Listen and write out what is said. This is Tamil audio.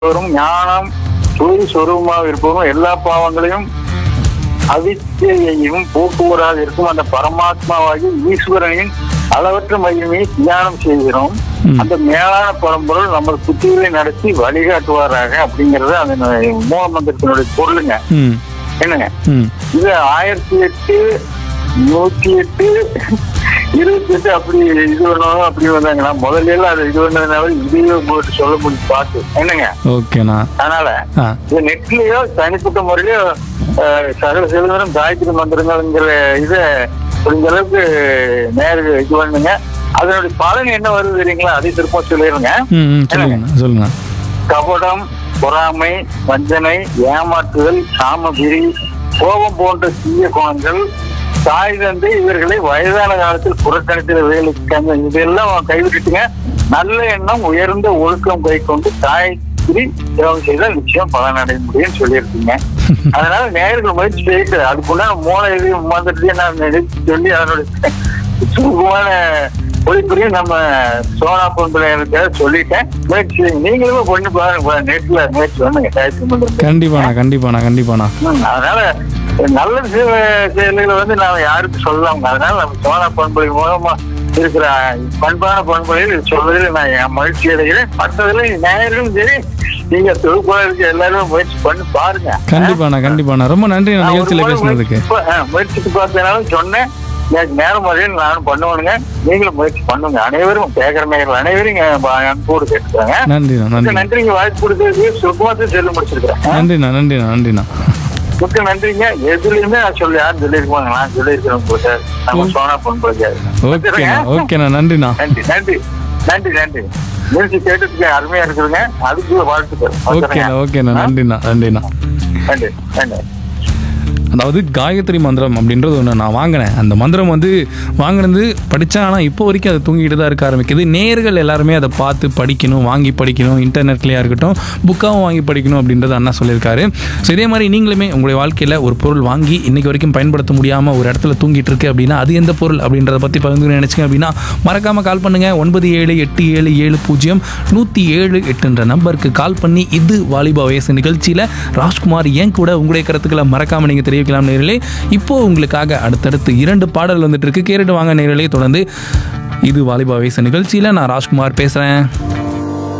வரும் ஞானம் சூரிய சொரூபமாக இருப்பவரும் எல்லா பாவங்களையும் அவித்தையையும் போக்குவராக இருக்கும் அந்த பரமாத்மாவாகி ஈஸ்வரனின் அளவற்ற மகிமையை தியானம் செய்கிறோம் ம். அந்த மேலான பரம்பொருள் நம்ம புத்திகளை நடத்தி வழிகாட்டுவாராக அப்படிங்கறது அந்த மூல மந்திரத்தினுடைய பொருளுங்க ம் என்னங்க ம் இது ஆயிரத்தி எட்டு நூத்தி எட்டு இருபத்தி எட்டு அப்படி இது பண்ணணும் அப்படி வந்தாங்கன்னா முதல்ல எல்லாம் அது இது பண்ணதுனால இதையே உங்களுக்கு சொல்ல முடியும் பார்த்து என்னங்க ஓகேண்ணா அதனால ஆ இது நெட்லயோ தனிப்பட்ட முறையிலயோ அஹ், சகல செல்வரும் காயத்ரி மந்திரங்கள்ங்கிற இதை முடிஞ்ச அளவுக்கு நேரு இது பண்ணுங்க அதனுடைய பலன் என்ன வருது தெரியுங்களா அதை திரும்ப சொல்லிடுங்க ம் ம் சொல்லுங்கண்ணா சொல்லுங்க கபடம் பொறாமை வஞ்சனை ஏமாற்றுதல் காமபிரி கோபம் போன்ற தீய குணங்கள் தாய் தந்தை இவர்களை வயதான காலத்தில் புறக்கணித்திர வேலைக்கு இதெல்லாம் கைவிட்டுட்டுங்க நல்ல எண்ணம் உயர்ந்த ஒழுக்கம் கை கொண்டு தாய்க்கு சேவம் செய்தால் நிச்சயம் பலனடைய முடியும்னு சொல்லியிருக்கீங்க அதனால நேர்கள் முயற்சி செய்யிட்டு அதுக்குண்டான மூளை இது மந்திரத்தையும் நான் எடுத்து சொல்லி அதனுடைய சுருக்கமான ஒளிப்புரியும் நம்ம சோனா பொன்பிள்ளைகளுக்காக சொல்லிட்டேன் முயற்சி செய்யுங்க. நீங்களும் பொண்ணு பாருங்க நெட்ல முயற்சி பண்ணுங்க காயத்ரி மந்திரத்தை கண்டிப்பாண்ணா கண்டிப்பாண்ணா கண்டிப்பாண்ணா ம், அதனால நல்ல செ- செயல்களை வந்து நாம யாருக்கும் சொல்லலாம் அதனால நம்ம சோனா பண்புலை மூலமா இருக்கிற பண்பான பண்புகளில் இது சொல்வதில் நான் என் மகிழ்ச்சி அடைகிறேன் மற்றதுல நேயர்களும் சரி நீங்க தொகுப்பாளருக்கு எல்லாரும் முயற்சி பண்ணி பாருங்க கண்டிப்பாண்ணா கண்டிப்பாண்ணா ரொம்ப நன்றி நான் ஒரு நிகழ்ச்சியில் முறை பேசுனதுக்கு முயற்சி ப- ஆ, முயற்சித்து பார்த்தனாலும் சொன்னேன் எனக்கு நேரம் வரையில் நானும் பண்ணுவேனுங்க நீங்களும் முயற்சி பண்ணுங்க அனைவரும் கேட்கிற நேயர்கள் அனைவரும் இங்க ப- அன்போடு கேட்டுக்காங்க நன்றிண்ணா நன்றி நன்றிங்க வாய்ப்பு கொடுத்ததுக்கு சுகமாத்தையும் சொல்லி முடிச்சிருக்கிறேன் நன்றிண்ணா நன்றிண்ணா நன்றிண்ணா மிக்க நன்றிங்க எதுலயுமே நான் சொல்லி யாரும் சொல்லியிருப்பாங்க நான் சொல்லியிருக்கிறேன் உங்களுக்கு நம்ம சோனா பொன் ஓகேண்ணா ஓகேண்ணா நன்றிண்ணா நன்றி நன்றி நன்றி நன்றி நிகழ்ச்சி கேட்டதுக்கு அருமையா இருக்குதுங்க அதுக்கு வாழ்த்துக்கள் ஓகேண்ணா ஓகேண்ணா நன்றிண்ணா நன்றிண்ணா நன்றி நன்றி அதாவது காயத்ரி மந்திரம் அப்படின்றது ஒன்று நான் வாங்கினேன் அந்த மந்திரம் வந்து வாங்கினது படித்தேன் ஆனால் இப்போ வரைக்கும் அது தூங்கிட்டு தான் இருக்க ஆரம்பிக்குது நேர்கள் எல்லாருமே அதை பார்த்து படிக்கணும் வாங்கி படிக்கணும் இன்டர்நெட்லேயா இருக்கட்டும் புக்காகவும் வாங்கி படிக்கணும் அப்படின்றது அண்ணா சொல்லியிருக்காரு ஸோ இதே மாதிரி நீங்களுமே உங்களுடைய வாழ்க்கையில் ஒரு பொருள் வாங்கி இன்னைக்கு வரைக்கும் பயன்படுத்த முடியாமல் ஒரு இடத்துல தூங்கிட்டு இருக்கு அப்படின்னா அது எந்த பொருள் அப்படின்றத பற்றி பகிர்ந்து நினச்சிங்க அப்படின்னா மறக்காமல் கால் பண்ணுங்கள் ஒன்பது ஏழு எட்டு ஏழு ஏழு பூஜ்ஜியம் நூற்றி ஏழு எட்டுன்ற நம்பருக்கு கால் பண்ணி இது வாலிபா வயசு நிகழ்ச்சியில் ராஜ்குமார் ஏன் கூட உங்களுடைய கருத்துக்களை மறக்காமல் நீங்கள் தெரிவிக்கலாம் நேர்களே இப்போ உங்களுக்காக அடுத்தடுத்து இரண்டு பாடல் வந்துட்டு இருக்கு கேட்டுட்டு வாங்க நேர்களே தொடர்ந்து இது வாலிபா வயசு நிகழ்ச்சியில் நான் ராஜ்குமார் பேசுகிறேன்